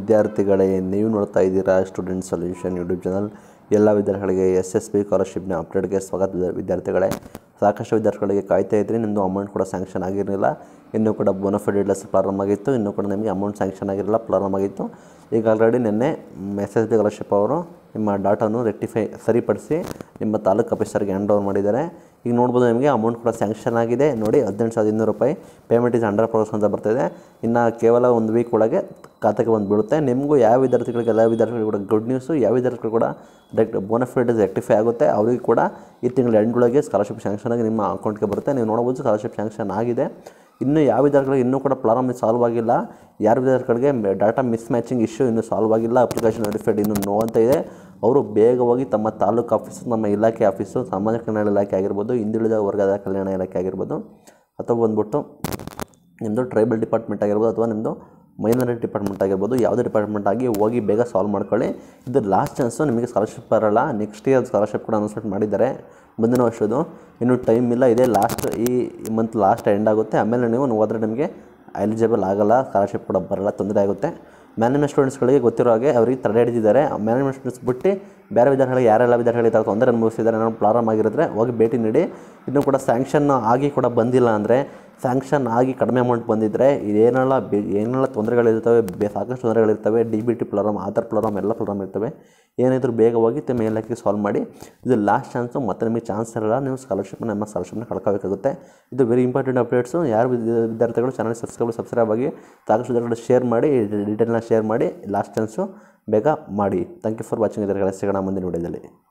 ವಿದ್ಯಾರ್ಥಿಗಳೇ ನೀವು ನೋಡ್ತಾ ಇದ್ದೀರಾ ಸ್ಟೂಡೆಂಟ್ ಸೊಲ್ಯೂಷನ್ ಯೂಟ್ಯೂಬ್ ಚಾನಲ್ ಎಲ್ಲ ವಿದ್ಯಾರ್ಥಿಗಳಿಗೆ ಎಸ್ ಎಸ್ ಪಿ ಸ್ಕಾಲರ್ಶಿಪ್ನ ಅಪ್ಡೇಟ್ಗೆ ಸ್ವಾಗತ ವಿದ್ಯಾ- ವಿದ್ಯಾರ್ಥಿಗಳೇ ಸಾಕಷ್ಟು ವಿದ್ಯಾರ್ಥಿಗಳಿಗೆ ಕಾಯ್ತಾ ಇದ್ರಿ ನಿಮ್ಮದು ಅಮೌಂಟ್ ಕೂಡ ಸ್ಯಾಂಕ್ಷನ್ ಆಗಿರಲಿಲ್ಲ ಇನ್ನೂ ಕೂಡ ಬೋನಫೈಡ್ ಇಡ್ಲೆಸ್ ಪ್ರಾರಂಭ ಆಗಿತ್ತು ಇನ್ನೂ ಕೂಡ ನಿಮಗೆ ಅಮೌಂಟ್ ಸ್ಯಾಂಕ್ಷನ್ ಆಗಿರಲಿಲ್ಲ ಪ್ರಾರಂಭ ಆಗಿತ್ತು ಈಗ ಆಲ್ರೆಡಿ ನಿನ್ನೆ ಎಸ್ ಎಸ್ ಬಿ ಸ್ಕಾಲರ್ಶಿಪ್ ಅವರು ನಿಮ್ಮ ಡಾಟಾನು ರೆಕ್ಟಿಫೈ ಸರಿಪಡಿಸಿ ನಿಮ್ಮ ತಾಲೂಕು ಆಫೀಸರ್ಗೆ ಹ್ಯಾಂಡ್ ಓವರ್ ಮಾಡಿದ್ದಾರೆ ಈಗ ನೋಡ್ಬೋದು ನಿಮಗೆ ಅಮೌಂಟ್ ಕೂಡ ಸ್ಯಾಂಕ್ಷನ್ ಆಗಿದೆ ನೋಡಿ ಹದಿನೆಂಟು ಸಾವಿರದ ಇನ್ನೂರು ರೂಪಾಯಿ ಪೇಮೆಂಟ್ ಇಸ್ ಹಂಡ್ರೆಡ್ ಪ್ರೋಗ್ರೆಸ್ ಅಂತ ಬರ್ತಿದೆ ಇನ್ನು ಕೇವಲ ಒಂದು ವೀಕ್ ಒಳಗೆ ಖಾತೆಗೆ ಬಂದು ಬೀಳುತ್ತೆ ನಿಮಗೂ ಯಾವ ವಿದ್ಯಾರ್ಥಿಗಳಿಗೆ ಎಲ್ಲ ವಿದ್ಯಾರ್ಥಿಗಳಿಗೆ ಕೂಡ ಗುಡ್ ನ್ಯೂಸು ಯಾವ ವಿದ್ಯಾರ್ಥಿಗಳು ಕೂಡ ರೆಕ್ಟ್ ಬೋನಫೈಡ್ ರೆಕ್ಟಿಫೈ ಆಗುತ್ತೆ ಅವರಿಗೆ ಕೂಡ ಈ ತಿಂಗಳ ಎಂಡೊಳಗೆ ಸ್ಕಾಲರ್ಶಿಪ್ ಸ್ಯಾಂಕ್ಷನ್ ಆಗಿ ನಿಮ್ಮ ಅಕೌಂಟ್ಗೆ ಬರುತ್ತೆ ನೀವು ನೋಡ್ಬೋದು ಸ್ಕಾಲರ್ಶಿಪ್ ಸ್ಯಾಂಕ್ಷನ್ ಆಗಿದೆ ಇನ್ನು ಯಾವ ವಿದ್ಯಾರ್ಥಿಗಳಿಗೆ ಇನ್ನೂ ಕೂಡ ಪ್ರಾಬ್ಲಮ್ ಸಾಲ್ವ್ ಆಗಿಲ್ಲ ಯಾರ ವಿದ್ಯಾರ್ಥಿಗಳಿಗೆ ಡಾಟಾ ಮಿಸ್ ಮ್ಯಾಚಿಂಗ್ ಇಶ್ಯೂ ಇನ್ನೂ ಸಾಲ್ವ್ ಆಗಿಲ್ಲ ಅಪ್ಲಿಕೇಶನ್ ವೆರಿಫೈಡ್ ಇನ್ನೂ ನೋ ಅಂತ ಇದೆ ಅವರು ಬೇಗ ಹೋಗಿ ತಮ್ಮ ತಾಲೂಕು ಆಫೀಸು ನಮ್ಮ ಇಲಾಖೆ ಆಫೀಸು ಸಮಾಜ ಕಲ್ಯಾಣ ಇಲಾಖೆ ಆಗಿರ್ಬೋದು ಹಿಂದುಳಿದ ವರ್ಗದ ಕಲ್ಯಾಣ ಇಲಾಖೆ ಆಗಿರ್ಬೋದು ಅಥವಾ ಬಂದ್ಬಿಟ್ಟು ನಿಮ್ಮದು ಟ್ರೈಬಲ್ ಡಿಪಾರ್ಟ್ಮೆಂಟ್ ಆಗಿರ್ಬೋದು ಅಥವಾ ನಿಮ್ಮದು ಮೈನಾರಿಟಿ ಡಿಪಾರ್ಟ್ಮೆಂಟ್ ಆಗಿರ್ಬೋದು ಯಾವುದೇ ಡಿಪಾರ್ಟ್ಮೆಂಟ್ ಆಗಿ ಹೋಗಿ ಬೇಗ ಸಾಲ್ವ್ ಮಾಡ್ಕೊಳ್ಳಿ ಇದು ಲಾಸ್ಟ್ ಚಾನ್ಸು ನಿಮಗೆ ಸ್ಕಾಲರ್ಶಿಪ್ ಬರೋಲ್ಲ ನೆಕ್ಸ್ಟ್ ಇಯರ್ ಸ್ಕಾಲರ್ಶಿಪ್ ಕೂಡ ಅನೌನ್ಸ್ಮೆಂಟ್ ಮಾಡಿದ್ದಾರೆ ಮುಂದಿನ ವರ್ಷದ್ದು ಇನ್ನೂ ಟೈಮ್ ಇಲ್ಲ ಇದೆ ಲಾಸ್ಟ್ ಈ ಮಂತ್ ಲಾಸ್ಟ್ ಎಂಡ್ ಆಗುತ್ತೆ ಆಮೇಲೆ ನೀವು ಹೋದರೆ ನಿಮಗೆ ಎಲಿಜಿಬಲ್ ಆಗಲ್ಲ ಸ್ಕಾಲರ್ಶಿಪ್ ಕೂಡ ಬರಲ್ಲ ತೊಂದರೆ ಆಗುತ್ತೆ ಮ್ಯಾನೇಜ್ಮೆಂಟ್ ಸ್ಟೂಡೆಂಟ್ಸ್ಗಳಿಗೆ ಗೊತ್ತಿರೋ ಹಾಗೆ ಅವರಿಗೆ ತಡೆ ಹಿಡಿದಿದ್ದಾರೆ ಮ್ಯಾನೇಜ್ಮೆಂಟ್ ಸ್ಟೂಡೆಂಟ್ಸ್ ಬಿಟ್ಟು ಬೇರೆ ವಿದ್ಯಾರ್ಥಿಗಳಿಗೆ ಯಾರೆಲ್ಲ ವಿದ್ಯಾರ್ಥಿಗಳಿಗೆ ಈ ಥರ ತೊಂದರೆ ಅನುಭವಿಸಿದ್ದಾರೆ ಅನ್ನೋ ಪ್ರಾರಂಭ ಆಗಿರಿದ್ರೆ ಹೋಗಿ ಭೇಟಿ ನೀಡಿ ಇನ್ನೂ ಕೂಡ ಸ್ಯಾಂಕ್ಷನ್ ಆಗಿ ಕೂಡ ಬಂದಿಲ್ಲ ಅಂದರೆ ಸ್ಯಾಂಕ್ಷನ್ ಆಗಿ ಕಡಿಮೆ ಅಮೌಂಟ್ ಬಂದಿದ್ದರೆ ಏನೆಲ್ಲ ಬೆ ಏನೆಲ್ಲ ತೊಂದರೆಗಳಿರ್ತವೆ ಬೇ ಸಾಕಷ್ಟು ತೊಂದರೆಗಳಿರ್ತವೆ D B T platform Aadhaar platform ಎಲ್ಲ ಪ್ಲಾರಮ್ ಇರ್ತವೆ ಏನಿದ್ರು ಬೇಗ ಹೋಗಿ ತಮ್ಮ ಇಲಾಖೆಗೆ ಸಾಲ್ವ್ ಮಾಡಿ ಇದು ಲಾಸ್ಟ್ ಚಾನ್ಸು ಮತ್ತೆ ನಿಮಗೆ ಚಾನ್ಸ್ ಇರಲ್ಲ ನೀವು ಸ್ಕಾಲರ್ಶಿಪ್ನ ನಮ್ಮ ಸ್ಕಾಲರ್ಶಿಪ್ನ ಕಳ್ಕೋಬೇಕಾಗುತ್ತೆ ಇದು ವೆರಿ ಇಂಪಾರ್ಟೆಂಟ್ ಅಪ್ಡೇಟ್ಸು ಯಾರು ವಿದ್ಯಾ- ವಿದ್ಯಾರ್ಥಿಗಳು ಚಾನಲ್ ಸಬ್ಸ್ಕ್ರೈಬ್ ಸಬ್ಸ್ಕ್ರೈಬ್ ಆಗಿ ಸಾಕಷ್ಟು ವಿದ್ಯಾರ್ಥಿಗಳು ಶೇರ್ ಮಾಡಿ ಡೀಟೇಲ್ನ ಶೇರ್ ಮಾಡಿ ಲಾಸ್ಟ್ ಚಾನ್ಸು ಬೇಗ ಮಾಡಿ ಥ್ಯಾಂಕ್ ಯು ಫಾರ್ ವಾಚಿಂಗ್ ಇದರ ಸಿಗೋಣ ಮುಂದಿನ ವಿಡಿಯೋದಲ್ಲಿ